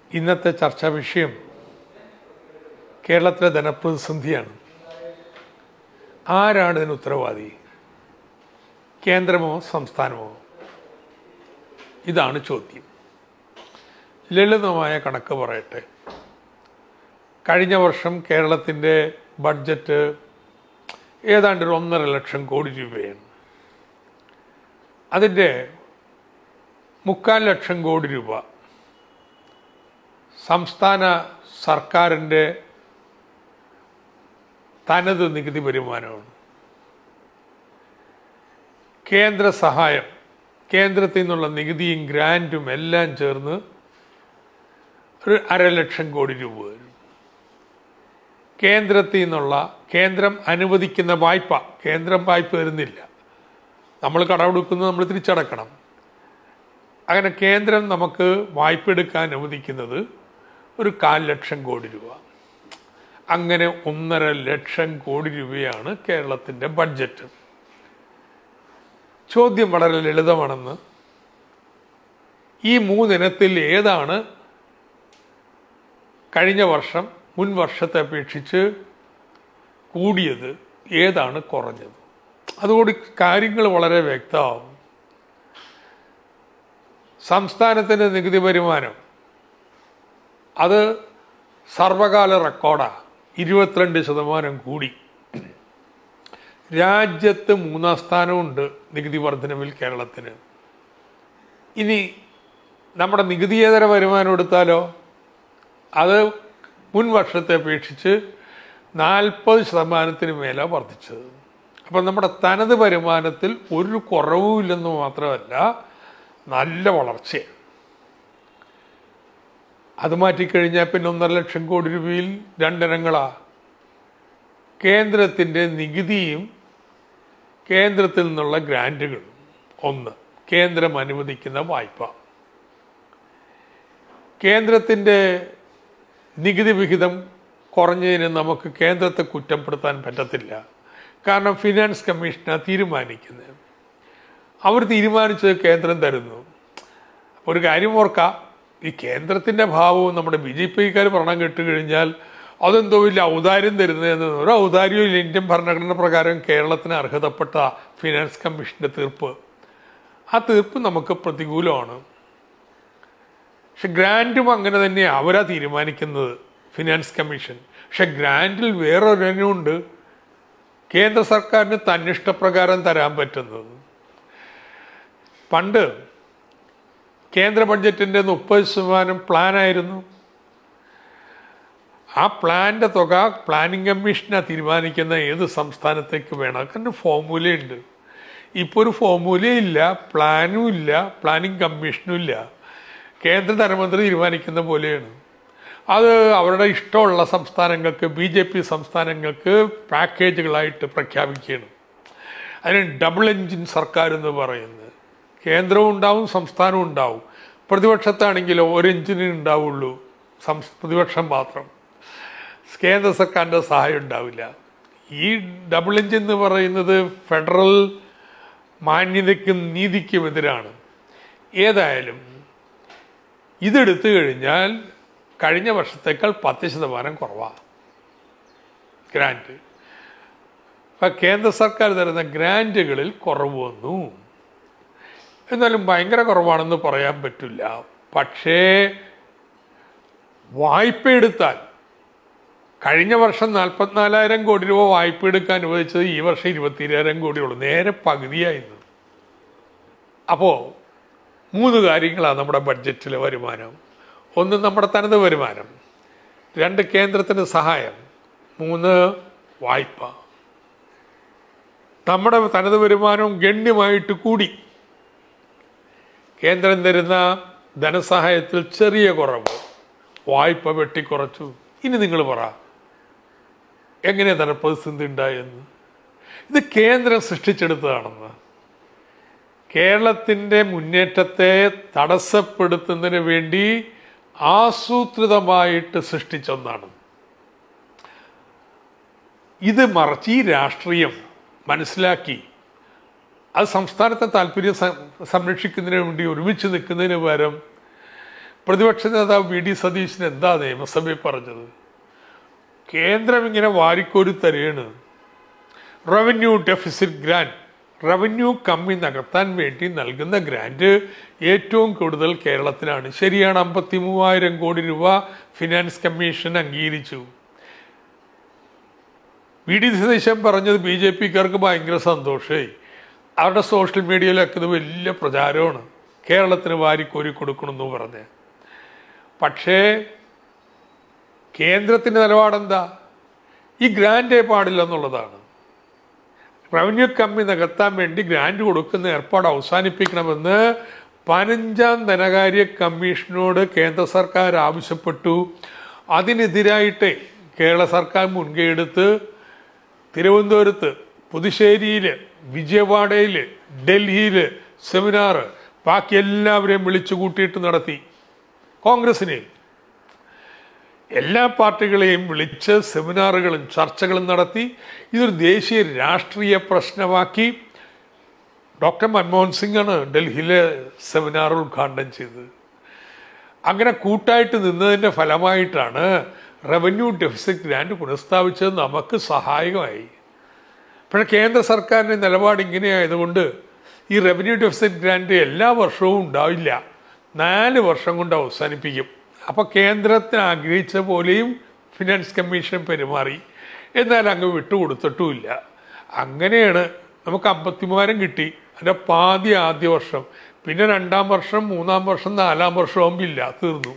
ഇന്നത്തെ ചർച്ചാ വിഷയം കേരളത്തിലെ ധനപ്രതിസന്ധിയാണ് ആരാണ് ഇതിന് ഉത്തരവാദി കേന്ദ്രമോ സംസ്ഥാനമോ ഇതാണ് ചോദ്യം ലളിതമായ കണക്ക് പറയട്ടെ കഴിഞ്ഞ വർഷം കേരളത്തിൻ്റെ ബഡ്ജറ്റ് ഏതാണ്ട് ഒരു ഒന്നര ലക്ഷം കോടി രൂപയാണ് അതിൻ്റെ മുക്കാൽ ലക്ഷം കോടി രൂപ സംസ്ഥാന സർക്കാരിൻ്റെ തനത് നികുതി വരുമാനമാണ് കേന്ദ്ര സഹായം കേന്ദ്രത്തിൽ നിന്നുള്ള നികുതിയും ഗ്രാൻറ്റും എല്ലാം ചേർന്ന് ഒരു അരലക്ഷം കോടി രൂപ വരും കേന്ദ്രത്തിൽ നിന്നുള്ള കേന്ദ്രം അനുവദിക്കുന്ന വായ്പ കേന്ദ്രം വായ്പ തരുന്നില്ല നമ്മൾ കടമെടുക്കുന്നത് നമ്മൾ തിരിച്ചടക്കണം അങ്ങനെ കേന്ദ്രം നമുക്ക് വായ്പ എടുക്കാൻ അനുവദിക്കുന്നത് ഒരു കാൽ ലക്ഷം കോടി രൂപ അങ്ങനെ ഒന്നര ലക്ഷം കോടി രൂപയാണ് കേരളത്തിൻ്റെ ബഡ്ജറ്റ് ചോദ്യം വളരെ ലളിതമാണെന്ന് ഈ മൂന്നിനത്തിൽ ഏതാണ് കഴിഞ്ഞ വർഷം മുൻ വർഷത്തെ അപേക്ഷിച്ച് കൂടിയത് ഏതാണ് കുറഞ്ഞത് അതുകൊണ്ട് കാര്യങ്ങൾ വളരെ വ്യക്തമാവും സംസ്ഥാനത്തിൻ്റെ നികുതി വരുമാനം അത് സർവകാല റെക്കോർഡാണ് ഇരുപത്തിരണ്ട് ശതമാനം കൂടി രാജ്യത്ത് മൂന്നാം സ്ഥാനമുണ്ട് നികുതി വർധനവിൽ കേരളത്തിന് ഇനി നമ്മുടെ നികുതിയേതര വരുമാനം എടുത്താലോ അത് മുൻ വർഷത്തെ അപേക്ഷിച്ച് നാൽപ്പത് ശതമാനത്തിന് മേലെ വർദ്ധിച്ചത് അപ്പം നമ്മുടെ തനത് വരുമാനത്തിൽ ഒരു കുറവുമില്ലെന്ന് മാത്രമല്ല നല്ല വളർച്ചയാണ് അത് മാറ്റിക്കഴിഞ്ഞാൽ പിന്നെ ഒന്നര ലക്ഷം കോടി രൂപയിൽ രണ്ടിനങ്ങളാ കേന്ദ്രത്തിൻ്റെ നികുതിയും കേന്ദ്രത്തിൽ നിന്നുള്ള ഗ്രാൻറ്റുകളും ഒന്ന് കേന്ദ്രം അനുവദിക്കുന്ന വായ്പ കേന്ദ്രത്തിൻ്റെ നികുതി വിഹിതം കുറഞ്ഞതിന് നമുക്ക് കേന്ദ്രത്തെ കുറ്റപ്പെടുത്താൻ പറ്റത്തില്ല കാരണം ഫിനാൻസ് കമ്മീഷനാണ് തീരുമാനിക്കുന്നത് അവർ തീരുമാനിച്ചത് കേന്ദ്രം തരുന്നു ഒരു കാര്യം ഓർക്കാം ഈ കേന്ദ്രത്തിന്റെ ഭാവവും നമ്മുടെ ബി ജെ പിക്കാർ ഭരണം കെട്ട് കഴിഞ്ഞാൽ അതെന്തോ വലിയ ഔദാര്യം തരുന്നതെന്ന് ഒരു ഔദാര്യവും ഇല്ല ഇന്ത്യൻ ഭരണഘടന പ്രകാരം കേരളത്തിന് അർഹതപ്പെട്ട ഫിനാൻസ് കമ്മീഷന്റെ തീർപ്പ് ആ തീർപ്പ് നമുക്ക് പ്രതികൂലമാണ് പക്ഷെ ഗ്രാൻറ്റും അങ്ങനെ തന്നെയാണ് അവരാ തീരുമാനിക്കുന്നത് ഫിനാൻസ് കമ്മീഷൻ പക്ഷെ ഗ്രാൻറ്റിൽ വേറൊരെണ്ണമുണ്ട് കേന്ദ്ര സർക്കാരിന് തന്നിഷ്ടപ്രകാരം തരാൻ പറ്റുന്നത് പണ്ട് കേന്ദ്ര ബഡ്ജറ്റിൻ്റെ മുപ്പത് ശതമാനം പ്ലാനായിരുന്നു ആ പ്ലാന്റെ തുക പ്ലാനിംഗ് കമ്മീഷനാണ് തീരുമാനിക്കുന്ന ഏത് സംസ്ഥാനത്തേക്ക് വേണം കാരണം ഫോർമുലയുണ്ട് ഇപ്പോൾ ഒരു ഫോർമുലയില്ല പ്ലാനും ഇല്ല പ്ലാനിംഗ് കമ്മീഷനും ഇല്ല കേന്ദ്ര ധനമന്ത്രി തീരുമാനിക്കുന്ന പോലെയാണ് അത് അവരുടെ ഇഷ്ടമുള്ള സംസ്ഥാനങ്ങൾക്ക് ബി ജെ പി സംസ്ഥാനങ്ങൾക്ക് പാക്കേജുകളായിട്ട് പ്രഖ്യാപിക്കുകയാണ് അതിന് ഡബിൾ എൻജിൻ സർക്കാർ എന്ന് പറയുന്നത് കേന്ദ്രവും ഉണ്ടാവും സംസ്ഥാനവും ഉണ്ടാവും പ്രതിപക്ഷത്താണെങ്കിലോ ഒരു എഞ്ചിനേ ഉണ്ടാവുള്ളൂ സംസ് പ്രതിപക്ഷം മാത്രം കേന്ദ്ര സർക്കാരിൻ്റെ സഹായം ഉണ്ടാവില്ല ഈ ഡബിൾ എഞ്ചിൻ എന്ന് പറയുന്നത് ഫെഡറൽ മാന്യതയ്ക്കും നീതിക്കും എതിരാണ് ഏതായാലും ഇതെടുത്തു കഴിഞ്ഞാൽ കഴിഞ്ഞ വർഷത്തേക്കാൾ പത്ത് ശതമാനം കുറവാണ് ഗ്രാൻറ്റ് അപ്പം കേന്ദ്ര സർക്കാർ തരുന്ന ഗ്രാൻറ്റുകളിൽ കുറവ് വന്നു എന്നാലും ഭയങ്കര കുറവാണെന്ന് പറയാൻ പറ്റില്ല പക്ഷേ വായ്പ എടുത്താൽ കഴിഞ്ഞ വർഷം നാൽപ്പത്തിനാലായിരം കോടി രൂപ വായ്പ എടുക്കാൻ അനുവദിച്ചത് ഈ വർഷം ഇരുപത്തിരായിരം കോടിയുള്ളൂ നേരെ പകുതിയായിരുന്നു അപ്പോൾ മൂന്ന് കാര്യങ്ങളാണ് നമ്മുടെ ബഡ്ജറ്റിലെ വരുമാനം ഒന്ന് നമ്മുടെ തനത് വരുമാനം രണ്ട് കേന്ദ്രത്തിന് സഹായം മൂന്ന് വായ്പ നമ്മുടെ തനത് വരുമാനവും ഗണ്യമായിട്ട് കൂടി കേന്ദ്രം തരുന്ന ധനസഹായത്തിൽ ചെറിയ കുറവ് വായ്പ വെട്ടിക്കുറച്ചു ഇനി നിങ്ങൾ പറ എങ്ങനെ ധനപ്രതിസന്ധി ഉണ്ടായെന്ന് ഇത് കേന്ദ്രം സൃഷ്ടിച്ചെടുത്തതാണെന്ന് കേരളത്തിൻ്റെ മുന്നേറ്റത്തെ തടസ്സപ്പെടുത്തുന്നതിന് വേണ്ടി ആസൂത്രിതമായിട്ട് സൃഷ്ടിച്ചൊന്നാണ് ഇത് മറച്ച് ഈ രാഷ്ട്രീയം മനസ്സിലാക്കി അത് സംസ്ഥാനത്തെ താല്പര്യം സം- സംരക്ഷിക്കുന്നതിന് വേണ്ടി ഒരുമിച്ച് നിൽക്കുന്നതിന് പകരം പ്രതിപക്ഷ നേതാവ് വി ഡി സതീശൻ എന്താ നിയമസഭയിൽ പറഞ്ഞത് കേന്ദ്രം ഇങ്ങനെ വാരിക്കോരി തരികയാണ് റവന്യൂ ഡെഫിസിറ്റ് ഗ്രാൻഡ് റവന്യൂ കമ്മി നികത്താൻ വേണ്ടി നൽകുന്ന ഗ്രാന്റ് ഏറ്റവും കൂടുതൽ കേരളത്തിലാണ് ശരിയാണ് അമ്പത്തി മൂവായിരം കോടി രൂപ ഫിനാൻസ് കമ്മീഷൻ അംഗീകരിച്ചു വി ഡി സതീശൻ പറഞ്ഞത് ബി ജെ പിക്കാർക്ക് ഭയങ്കര സന്തോഷമായി അവരുടെ സോഷ്യൽ മീഡിയയിലൊക്കെ ഇത് വലിയ പ്രചാരമാണ് കേരളത്തിന് വാരിക്കോരി കൊടുക്കണമെന്ന് പറഞ്ഞ് പക്ഷേ കേന്ദ്രത്തിന്റെ നിലപാടെന്താ ഈ ഗ്രാൻഡേ പാടില്ല എന്നുള്ളതാണ് റവന്യൂ കമ്മി നികത്താൻ വേണ്ടി ഗ്രാന്റ് കൊടുക്കുന്ന ഏർപ്പാട് അവസാനിപ്പിക്കണമെന്ന് പതിനഞ്ചാം ധനകാര്യ കമ്മീഷനോട് കേന്ദ്ര സർക്കാർ ആവശ്യപ്പെട്ടു അതിനെതിരായിട്ട് കേരള സർക്കാർ മുൻകൈയെടുത്ത് തിരുവനന്തപുരത്ത് പുതുശ്ശേരിയില് വിജയവാഡയില് ഡൽഹിയില് സെമിനാർ ബാക്കി എല്ലാവരെയും വിളിച്ചു കൂട്ടിയിട്ട് നടത്തി കോൺഗ്രസിനെയും എല്ലാ പാർട്ടികളെയും വിളിച്ച് സെമിനാറുകളും ചർച്ചകളും നടത്തി ഇതൊരു ദേശീയ രാഷ്ട്രീയ പ്രശ്നമാക്കി ഡോക്ടർ മൻമോഹൻ സിംഗ് ആണ് ഡൽഹിയിലെ സെമിനാർ ഉദ്ഘാടനം ചെയ്തത് അങ്ങനെ കൂട്ടായിട്ട് നിന്നതിന്റെ ഫലമായിട്ടാണ് റവന്യൂ ഡെഫിസിറ്റ് ഗ്രാന്റ് പുനഃസ്ഥാപിച്ചത് നമുക്ക് സഹായകമായി പക്ഷേ കേന്ദ്ര സർക്കാരിന്റെ നിലപാട് ഇങ്ങനെയായതുകൊണ്ട് ഈ റവന്യൂ ഡെഫിസിറ്റ് ഗ്രാന്റ് എല്ലാ വർഷവും ഉണ്ടാവില്ല നാല് വർഷം കൊണ്ട് അവസാനിപ്പിക്കും അപ്പോൾ കേന്ദ്രത്തിന് ആഗ്രഹിച്ച പോലെയും ഫിനാൻസ് കമ്മീഷൻ പെരുമാറി എന്നാൽ അങ്ങ് വിട്ടുകൊടുത്തിട്ടുമില്ല അങ്ങനെയാണ് നമുക്ക് അമ്പത്തിമൂവായിരം കിട്ടി അതിൻ്റെ പാതി ആദ്യ വർഷം പിന്നെ രണ്ടാം വർഷം മൂന്നാം വർഷം നാലാം വർഷവും ഇല്ല തീർന്നു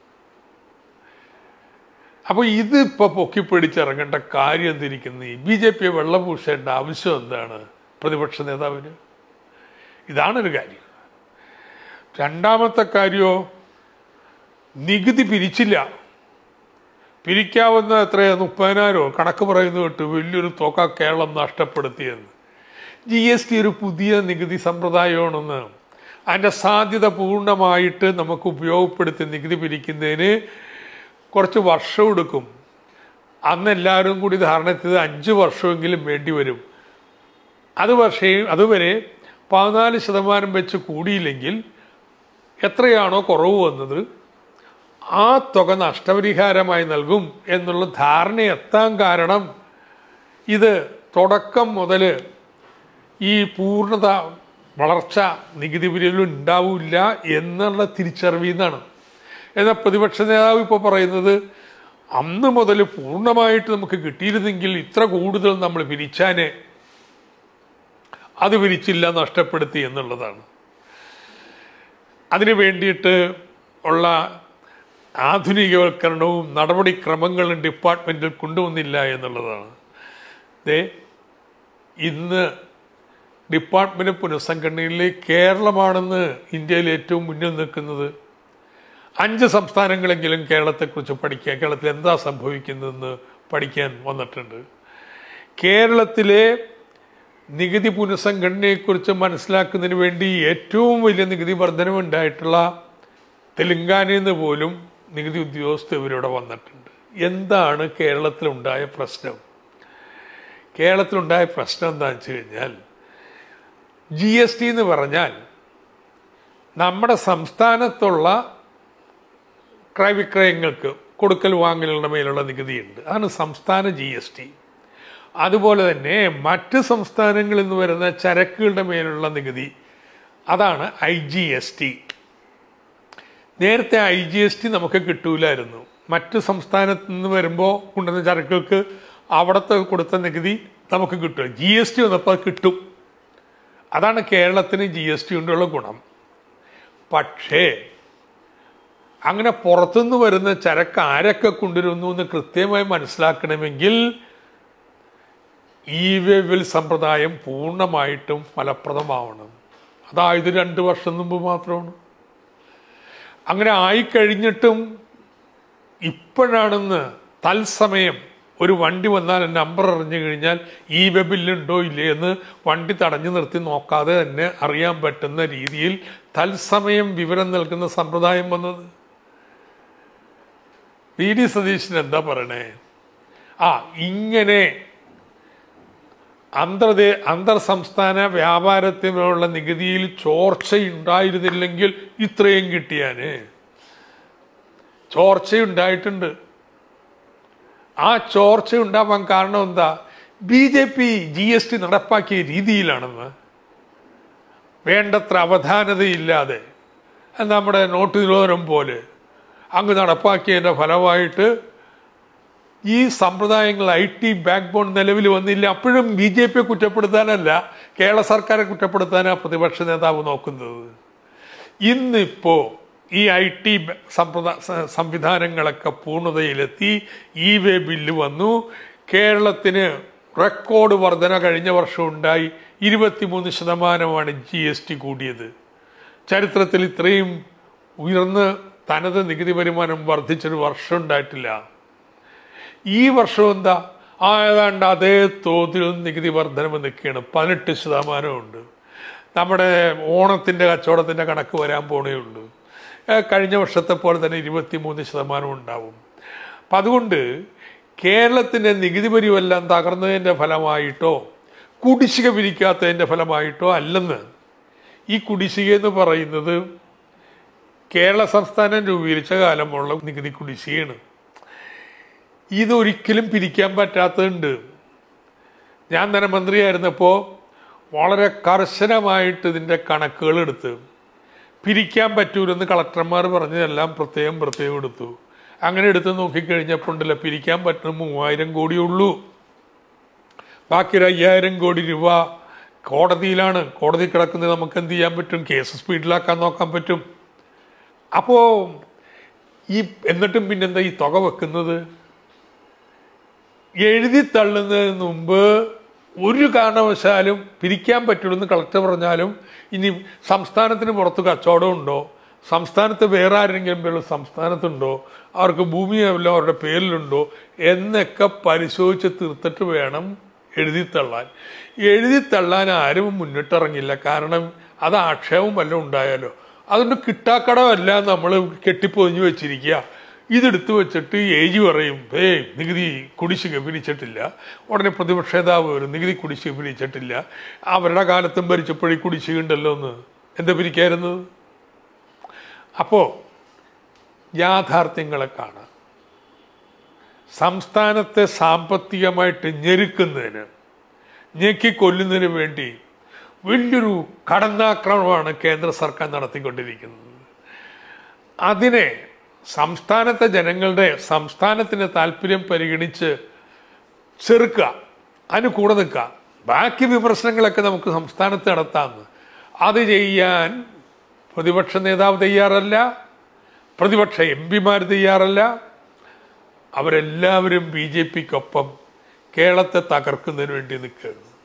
അപ്പോൾ ഇത് ഇപ്പോൾ പൊക്കിപ്പിടിച്ചിറങ്ങേണ്ട കാര്യം എന്തിരിക്കുന്നു ബി ജെ പിയെ വെള്ളപൂശേണ്ട ആവശ്യം എന്താണ് പ്രതിപക്ഷ നേതാവിന് ഇതാണൊരു കാര്യം രണ്ടാമത്തെ കാര്യമോ നികുതി പിരിച്ചില്ല പിരിക്കാവുന്ന എത്രയാ മുപ്പതിനായിരോ കണക്ക് പറയുന്നത് കേട്ട് വലിയൊരു തുക കേരളം നഷ്ടപ്പെടുത്തിയെന്ന് ജി എസ് ടി ഒരു പുതിയ നികുതി സമ്പ്രദായമാണെന്ന് അതിൻ്റെ സാധ്യത പൂർണ്ണമായിട്ട് നമുക്ക് ഉപയോഗപ്പെടുത്തി നികുതി പിരിക്കുന്നതിന് കുറച്ച് വർഷം എടുക്കും അന്ന് എല്ലാവരും കൂടി ധാരണ ചെയ്ത് അഞ്ച് വർഷമെങ്കിലും വേണ്ടി വരും അത് പക്ഷേ അതുവരെ പതിനാല് ശതമാനം വെച്ച് കൂടിയില്ലെങ്കിൽ എത്രയാണോ കുറവ് വന്നത് ആ തുക നഷ്ടപരിഹാരമായി നൽകും എന്നുള്ള ധാരണ എത്താൻ കാരണം ഇത് തുടക്കം മുതൽ ഈ പൂർണ്ണത വളർച്ച നികുതി പിരിവിൽ ഉണ്ടാവില്ല എന്നുള്ള തിരിച്ചറിവിൽ നിന്നാണ് എന്നാൽ പ്രതിപക്ഷ നേതാവ് ഇപ്പോൾ പറയുന്നത് അന്ന് മുതൽ പൂർണ്ണമായിട്ട് നമുക്ക് കിട്ടിയിരുന്നെങ്കിൽ ഇത്ര കൂടുതൽ നമ്മൾ പിരിച്ചാനെ അത് പിരിച്ചില്ല നഷ്ടപ്പെടുത്തി എന്നുള്ളതാണ് അതിനു വേണ്ടിയിട്ട് ഉള്ള ആധുനികവൽക്കരണവും നടപടിക്രമങ്ങളും ഡിപ്പാർട്ട്മെന്റിൽ കൊണ്ടുവന്നില്ല എന്നുള്ളതാണ് ദേ ഇന്ന് ഡിപ്പാർട്ട്മെന്റ് പുനഃസംഘടനയിൽ കേരളമാണെന്ന് ഇന്ത്യയിൽ ഏറ്റവും മുന്നിൽ നിൽക്കുന്നത് അഞ്ച് സംസ്ഥാനങ്ങളെങ്കിലും കേരളത്തെക്കുറിച്ച് പഠിക്കാൻ കേരളത്തിൽ എന്താ സംഭവിക്കുന്നതെന്ന് പഠിക്കാൻ വന്നിട്ടുണ്ട് കേരളത്തിലെ നികുതി പുനഃസംഘടനയെക്കുറിച്ച് മനസ്സിലാക്കുന്നതിന് വേണ്ടി ഏറ്റവും വലിയ നികുതി വർധനവുണ്ടായിട്ടുള്ള തെലങ്കാനയിൽ നിന്ന് പോലും നികുതി ഉദ്യോഗസ്ഥർ ഇവരിവിടെ വന്നിട്ടുണ്ട് എന്താണ് കേരളത്തിലുണ്ടായ പ്രശ്നം കേരളത്തിലുണ്ടായ പ്രശ്നം എന്താണെന്ന് വെച്ച് കഴിഞ്ഞാൽ ജി എസ് ടി എന്ന് പറഞ്ഞാൽ നമ്മുടെ സംസ്ഥാനത്തുള്ള ക്രയവിക്രയങ്ങൾക്ക് കൊടുക്കൽ വാങ്ങലുകളുടെ മേലുള്ള നികുതിയുണ്ട് അതാണ് സംസ്ഥാന ജി എസ് ടി അതുപോലെ തന്നെ മറ്റ് സംസ്ഥാനങ്ങളിൽ നിന്ന് വരുന്ന ചരക്കുകളുടെ മേലുള്ള നികുതി അതാണ് ഐ ജി എസ് ടി നേരത്തെ ഐ ജി എസ് ടി നമുക്ക് കിട്ടൂലായിരുന്നു മറ്റ് സംസ്ഥാനത്ത് നിന്ന് വരുമ്പോൾ കൊണ്ടുവന്ന ചരക്കുകൾക്ക് അവിടുത്തെ കൊടുത്ത നികുതി നമുക്ക് കിട്ടും ജി എസ് ടി വന്നപ്പോൾ അത് കിട്ടും അതാണ് കേരളത്തിന് ജി എസ് ടി കൊണ്ടുള്ള ഗുണം പക്ഷേ അങ്ങനെ പുറത്തുനിന്ന് വരുന്ന ചരക്ക് ആരൊക്കെ കൊണ്ടുവരുന്നു എന്ന് കൃത്യമായി മനസ്സിലാക്കണമെങ്കിൽ ഇ വേവിൽ സമ്പ്രദായം പൂർണ്ണമായിട്ടും ഫലപ്രദമാവണം അതായത് രണ്ട് വർഷം മുമ്പ് മാത്രമാണ് അങ്ങനെ ആയിക്കഴിഞ്ഞിട്ടും ഇപ്പോഴാണെന്ന് തത്സമയം ഒരു വണ്ടി വന്നാൽ നമ്പർ അറിഞ്ഞു കഴിഞ്ഞാൽ ഈ വെബിലുണ്ടോ ഇല്ലേ എന്ന് വണ്ടി തടഞ്ഞു നിർത്തി നോക്കാതെ തന്നെ അറിയാൻ പറ്റുന്ന രീതിയിൽ തത്സമയം വിവരം നൽകുന്ന സമ്പ്രദായം വന്നത് വി ഡി സതീശൻ എന്താ പറയണേ ആ ഇങ്ങനെ അന്തർദേ അന്തർ സംസ്ഥാന വ്യാപാരത്തിനുള്ള നികുതിയിൽ ചോർച്ചയുണ്ടായിരുന്നില്ലെങ്കിൽ ഇത്രയും കിട്ടിയാന് ചോർച്ചയുണ്ടായിട്ടുണ്ട് ആ ചോർച്ച ഉണ്ടാവാൻ കാരണം എന്താ B J P G S T നടപ്പാക്കിയ രീതിയിലാണെന്ന് വേണ്ടത്ര അവധാനതയില്ലാതെ നമ്മുടെ നോട്ട് നിരോധനം പോലെ അങ്ങ് നടപ്പാക്കിയതിൻ്റെ ഫലമായിട്ട് ഈ സമ്പ്രദായങ്ങൾ ഐ ടി ബാക്ക് ബോൺ നിലവിൽ വന്നില്ല അപ്പോഴും ബി ജെ പിയെ കുറ്റപ്പെടുത്താനല്ല കേരള സർക്കാരെ കുറ്റപ്പെടുത്താനാണ് പ്രതിപക്ഷ നേതാവ് നോക്കുന്നത് ഇന്നിപ്പോ ഈ ഐ ടി സമ്പ്രദായ സംവിധാനങ്ങളൊക്കെ പൂർണ്ണതയിലെത്തി ഇ വേ ബില്ല് വന്നു കേരളത്തിന് റെക്കോർഡ് വർധന കഴിഞ്ഞ വർഷം ഉണ്ടായി ഇരുപത്തിമൂന്ന് ശതമാനമാണ് ജി എസ് ടി കൂടിയത് ചരിത്രത്തിൽ ഇത്രയും ഉയർന്ന് തനത് നികുതി വരുമാനം വർദ്ധിച്ചൊരു വർഷം ഉണ്ടായിട്ടില്ല ഈ വർഷം എന്താ ആ ഏതാണ്ട് അതേ തോതിൽ നികുതി വർധനം നിൽക്കുകയാണ് പതിനെട്ട് ശതമാനമുണ്ട് നമ്മുടെ ഓണത്തിൻ്റെ കച്ചവടത്തിൻ്റെ കണക്ക് വരാൻ പോണേ ഉള്ളൂ ഏഹ് കഴിഞ്ഞ വർഷത്തെ പോലെ തന്നെ ഇരുപത്തിമൂന്ന് ശതമാനം ഉണ്ടാവും അപ്പം അതുകൊണ്ട് കേരളത്തിൻ്റെ നികുതി പരിവെല്ലാം തകർന്നതിൻ്റെ ഫലമായിട്ടോ കുടിശ്ശിക പിരിക്കാത്തതിൻ്റെ ഫലമായിട്ടോ അല്ലെന്ന് ഈ കുടിശ്ശിക എന്ന് പറയുന്നത് കേരള സംസ്ഥാനം രൂപീകരിച്ച കാലമുള്ള നികുതി കുടിശ്ശികയാണ് ഇതൊരിക്കലും പിരിക്കാൻ പറ്റാത്തതുണ്ട് ഞാൻ ധനമന്ത്രിയായിരുന്നപ്പോൾ വളരെ കർശനമായിട്ട് ഇതിൻ്റെ കണക്കുകൾ എടുത്ത് പിരിക്കാൻ പറ്റൂലെന്ന് കളക്ടർമാർ പറഞ്ഞതെല്ലാം പ്രത്യേകം പ്രത്യേകം എടുത്തു അങ്ങനെ എടുത്ത് നോക്കിക്കഴിഞ്ഞപ്പോൾ ഉണ്ടല്ലോ പിരിക്കാൻ പറ്റുന്ന മൂവായിരം കോടിയേ ഉള്ളൂ ബാക്കി ഒരു അയ്യായിരം കോടി രൂപ കോടതിയിലാണ് കോടതി കിടക്കുന്നത് നമുക്ക് എന്ത് ചെയ്യാൻ പറ്റും കേസ് സ്പീഡിലാക്കാൻ നോക്കാൻ പറ്റും അപ്പോ ഈ എന്നിട്ടും പിന്നെന്താ ഈ തുക വെക്കുന്നത് എഴുതി തള്ളുന്നതിന് മുമ്പ് ഒരു കാരണവശാലും പിരിക്കാൻ പറ്റുള്ളൂ കളക്ടർ പറഞ്ഞാലും ഇനി സംസ്ഥാനത്തിന് പുറത്ത് കച്ചവടം ഉണ്ടോ സംസ്ഥാനത്ത് വേറെ ആരെങ്കിലും പേരുള്ള സംസ്ഥാനത്തുണ്ടോ അവർക്ക് ഭൂമി വല്ലതും അവരുടെ പേരിലുണ്ടോ എന്നൊക്കെ പരിശോധിച്ച് തീർത്തിട്ട് വേണം എഴുതി തള്ളാൻ എഴുതി തള്ളാൻ ആരും മുന്നിട്ടിറങ്ങില്ല കാരണം അത് ആക്ഷേപം വല്ലതും ഉണ്ടായാലോ അതുകൊണ്ട് കിട്ടാക്കടമല്ല നമ്മൾ കെട്ടിപ്പൊതിഞ്ഞു വെച്ചിരിക്കുക ഇതെടുത്ത് വെച്ചിട്ട് ഏജ് പറയും ഏയ് നികുതി കുടിശ്ശിക പിരിച്ചിട്ടില്ല ഉടനെ പ്രതിപക്ഷ നേതാവ് വരും നികുതി കുടിശ്ശിക പിരിച്ചിട്ടില്ല അവരുടെ കാലത്തും ഭരിച്ചപ്പോഴേ കുടിശ്ശിക ഉണ്ടല്ലോ എന്ന് എന്താ പിരിക്കായിരുന്നത് അപ്പോ യാഥാർത്ഥ്യങ്ങളെ കാണാം സംസ്ഥാനത്തെ സാമ്പത്തികമായിട്ട് ഞെരുക്കുന്നതിന് ഞെക്കിക്കൊല്ലുന്നതിന് വേണ്ടി വലിയൊരു കടന്നാക്രമണമാണ് കേന്ദ്ര സർക്കാർ നടത്തിക്കൊണ്ടിരിക്കുന്നത് അതിനെ സംസ്ഥാനത്തെ ജനങ്ങളുടെ സംസ്ഥാനത്തിന്റെ താല്പര്യം പരിഗണിച്ച് ചെറുക്കുക അതിന് കൂടെ നിൽക്കുക ബാക്കി വിമർശനങ്ങളൊക്കെ നമുക്ക് സംസ്ഥാനത്ത് നടത്താമെന്ന് അത് ചെയ്യാൻ പ്രതിപക്ഷ നേതാവ് തയ്യാറല്ല പ്രതിപക്ഷ എം പിമാർ തയ്യാറല്ല അവരെല്ലാവരും ബി ജെ പിക്കൊപ്പം കേരളത്തെ തകർക്കുന്നതിന് വേണ്ടി നിൽക്കുകയാണ്